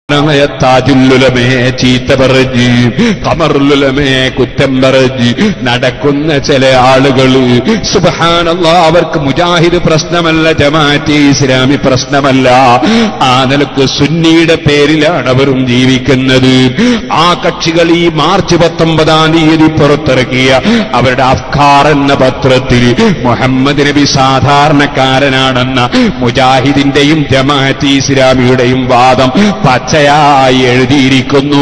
ായ താജുല്ലുലമയെ ചീത്ത പറഞ്ഞ് കമറുലുലമയെ കുറ്റം പറഞ്ഞ് നടക്കുന്ന ചില ആളുകൾ സുബഹാനല്ല അവർക്ക് മുജാഹിദ് പ്രശ്നമല്ല ജമാഅത്തെ ഇസ്ലാമി പ്രശ്നമല്ല ആ നിലക്ക് സുന്നിയുടെ പേരിലാണ് അവരും ജീവിക്കുന്നത് ആ കക്ഷികൾ ഈ മാർച്ച് പത്തൊമ്പതാം തീയതി പുറത്തിറക്കിയ അവരുടെ അഫ്കാർ എന്ന പത്രത്തിൽ മുഹമ്മദ് നബി സാധാരണക്കാരനാണെന്ന മുജാഹിദിന്റെയും ജമാഅത്തെ ഇസ്ലാമിയുടെയും വാദം പച്ചയായി എഴുതിയിരിക്കുന്നു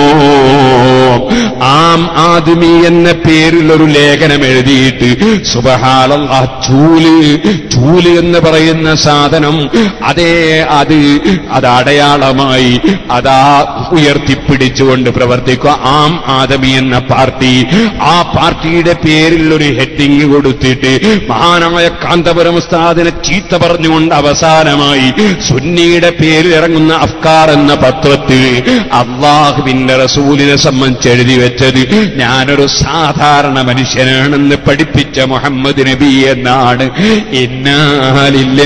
ആം ആദ്മി എന്ന പേരിൽ ഒരു ലേഖനം എഴുതിയിട്ട് സുബഹാലല്ലാ ചൂല് ചൂല് എന്ന് പറയുന്ന സാധനം അതേ അത് അത് അടയാളമായി അതാ ഉയർത്തിപ്പിടിച്ചുകൊണ്ട് പ്രവർത്തിക്കുക ആം ആദമി എന്ന പാർട്ടി ആ പാർട്ടിയുടെ പേരിൽ ഒരു ഹെഡിങ് കൊടുത്തിട്ട് മഹാനായ കാന്തപുരം ഉസ്താദിനെ ചീത്ത പറഞ്ഞുകൊണ്ട് അവസാനമായി സുന്നിയുടെ പേരിൽ ഇറങ്ങുന്ന അഫ്കാർ എന്ന പത്രത്തിൽ അള്ളാഹുവിന്റെ റസൂലിനെ സംബന്ധിച്ച് എഴുതി വെച്ചത് ഞാനൊരു സാധാരണ മനുഷ്യനാണെന്ന് പഠിപ്പിച്ച മുഹമ്മദ് നബി എന്നാണ് ഇന്നാലില്ല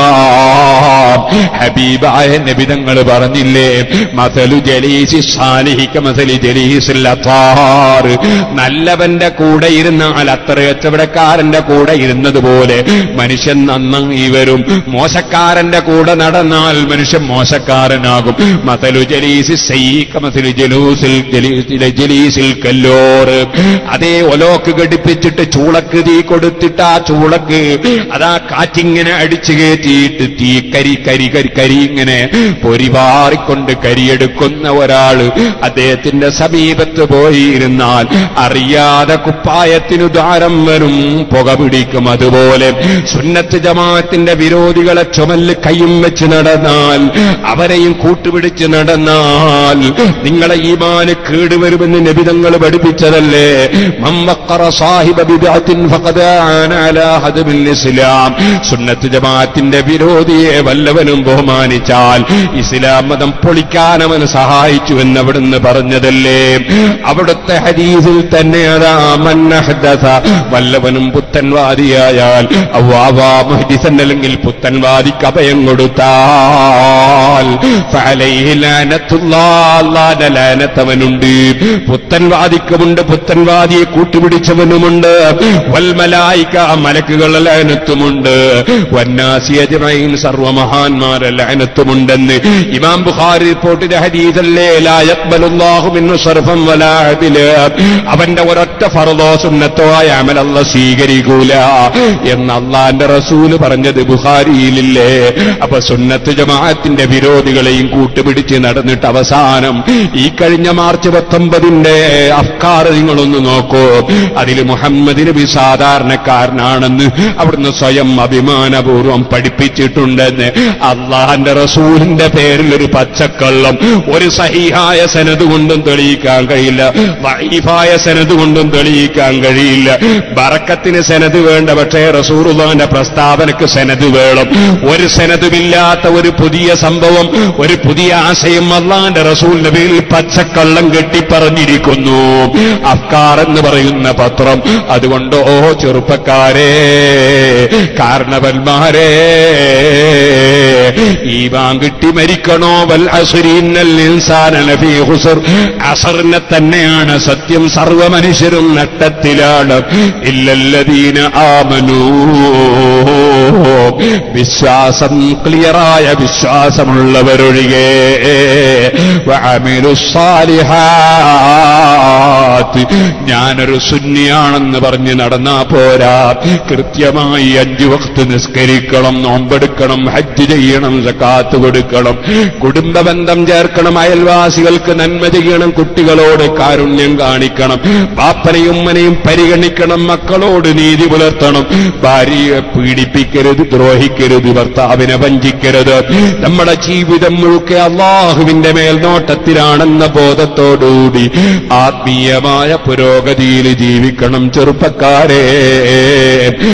ഹബീബായ നബിതങ്ങൾ പറഞ്ഞില്ലേ മസലു ജലീസി സാലിഹിക്ക മസലി ജലീസിൽ അത്താർ നല്ലവന്റെ കൂടെ ഇരുന്നാൽ അത്ര കച്ചവടക്കാരന്റെ കൂടെ ഇരുന്നത് പോലെ മനുഷ്യൻ നന്നായി വരും മോശക്കാരന്റെ കൂടെ നടന്നാൽ മനുഷ്യൻ മോശക്കാരനാകും മസലു ജലീസി സൈക്ക മസലു ജലൂസിൽ ജലീസിലെ ജലീസിൽ കല്ലോറ് അതേ ഒലോക്ക് ഘടിപ്പിച്ചിട്ട് ചൂളക്ക് തീ കൊടുത്തിട്ട് ആ ചൂളക്ക് അതാ കാറ്റിങ്ങനെ അടിച്ചു കയറ്റിയിട്ട് തീ കരി കരി കരി കരി ഇങ്ങനെ പൊരിവാറിക്കൊണ്ട് കരിയെടുക്കുന്ന ഒരാള് അദ്ദേഹത്തിന്റെ സമീപത്ത് പോയിരുന്നാൽ അറിയാതെ കുപ്പായത്തിനു ദ്വാരം വരും പുക പിടിക്കും അതുപോലെ സുന്നത്ത് ജമാഅത്തിന്റെ വിരോധികളെ ചുമല് കൈയും വെച്ച് നടന്നാൽ അവരെയും കൂട്ടുപിടിച്ച് നടന്നാൽ നിങ്ങളെ ഈമാന് കേടുവരുമെന്ന് നബിതങ്ങൾ പഠിപ്പിച്ചതല്ലേ മമ്മക്കറ സാഹിബ ബിദഅത്തിൻ ഫഖദ് ആന അലാ ഹദ്മിൽ ഇസ്ലാം സുന്നത്ത് ജമാഅത്തിന്റെ വിരോധിയെ വല്ലവനും ബഹുമാനിച്ചാൽ ഇസ്ലാം മതം പൊളിക്കാൻ അവന് സഹായിച്ചു എന്ന് അവിടുന്ന് പറഞ്ഞതല്ലേ അവിടുത്തെ ഹദീസിൽ തന്നെ അതാ മന്നഹദസ വല്ലവനും പുത്തൻവാദിയായാൽ അവ്വാവാ മുഹദിസൻ അല്ലെങ്കിൽ പുത്തൻവാദിക്ക് അഭയം കൊടുത്താൽ ഫഅലൈഹി ലാനത്തുല്ലാഹ് അല്ലാഹുവിന്റെ ലാനത്തവനുണ്ട് പുത്തൻവാദിക്കുമുണ്ട് പുത്തൻവാദിയെ കൂട്ടുപിടിച്ചവനുമുണ്ട് വൽമലായിക്ക മലക്കുകളുടെ ലാനത്തുമുണ്ട് വന്നാസിയജമൈൻ സർവമഹാന്മാരെ ലാനത്തുമുണ്ടെന്ന് ഇമാം ബുഖാരി റിപ്പോർട്ടിന്റെ ഹദീസല്ലേ ലാ യഖ്ബലുല്ലാഹു മിന്നു സർഫം വലാ അദില അവന്റെ ഒരൊറ്റ ഫർദോ സുന്നത്തോ ആയ അമലല്ല സ്വീകരിക്കൂല എന്ന് അള്ളാന്റെ റസൂല് പറഞ്ഞത് ബുഖാരിയിലില്ലേ അപ്പൊ സുന്നത്ത് ജമാഅത്തിന്റെ വിരോധികളെയും കൂട്ടുപിടിച്ച് നടന്നിട്ട് അവസാനം ഈ കഴിഞ്ഞ മാർച്ച് പത്തൊമ്പതിന്റെ അഫ്കാർ നിങ്ങളൊന്ന് നോക്കൂ അതിൽ മുഹമ്മദ് നബി സാധാരണക്കാരനാണെന്ന് അവിടുന്ന് സ്വയം അഭിമാനപൂർവം പഠിപ്പിച്ചിട്ടുണ്ടെന്ന് അള്ളാന്റെ റസൂലിന്റെ പേരിൽ ഒരു പച്ചക്കള്ളം ഒരു സഹിഹായ സനത് കൊണ്ടും തെളിയിക്കാൻ കഴിയില്ല വൈഫായ സനത് കൊണ്ടും തെളിയിക്കാൻ കഴിയില്ല ബറക്കത്തിന് സനത് വേണ്ട പക്ഷേ റസൂറുള്ളാന്റെ പ്രസ്താവനക്ക് സനത് വേണം ഒരു സനതുമില്ലാത്ത ഒരു പുതിയ സംഭവം ഒരു പുതിയ ആശയം അള്ളാന്റെ റസൂലിന്റെ പേരിൽ പച്ചക്കള്ളം കെട്ടിപ്പറഞ്ഞിരിക്കുന്നു അഫ്കാർ എന്ന് പറയുന്ന പത്രം അതുകൊണ്ട് ഓ ചെറുപ്പക്കാരെ കാരണവന്മാരെ ഈ കിട്ടി മരിക്കണോ വൽ അസുരീന്നൽ ഇൻസാന ലഫീ ഖുസ്ർ അസറിനെ തന്നെയാണ് സത്യം സർവ മനുഷ്യരും നട്ടത്തിലാണ് ഇല്ലല്ലദീന ആമനൂ വിശ്വാസം ക്ലിയറായ വിശ്വാസമുള്ളവരൊഴികെ വഅമിലു സാലിഹാത്ത് ഞാനൊരു സുന്നിയാണെന്ന് പറഞ്ഞ് നടന്നാ പോരാ കൃത്യമായി അഞ്ചു വക്ത് നിസ്കരിക്കണം നോമ്പെടുക്കണം ഹജ്ജ് ചെയ്യണം സക്കാത്ത് കൊടുക്കണം കുടുംബ ബന്ധം ചേർക്കണം അയൽവാസികൾക്ക് നന്മ ചെയ്യണം കുട്ടികളോട് കാരുണ്യം കാണിക്കണം പാപ്പനെയും ഉമ്മനെയും പരിഗണിക്കണം മക്കളോട് നീതി പുലർത്തണം ഭാര്യയെ പീഡിപ്പിക്കരുത് ദ്രോഹിക്കരുത് ഭർത്താവിനെ വഞ്ചിക്കരുത് നമ്മുടെ ജീവിതം മുഴുക്കെ അള്ളാഹുവിന്റെ മേൽനോട്ടത്തിലാണെന്ന ബോധത്തോടുകൂടി ആത്മീയമായ പുരോഗതിയിൽ ജീവിക്കണം ചെറുപ്പക്കാരെ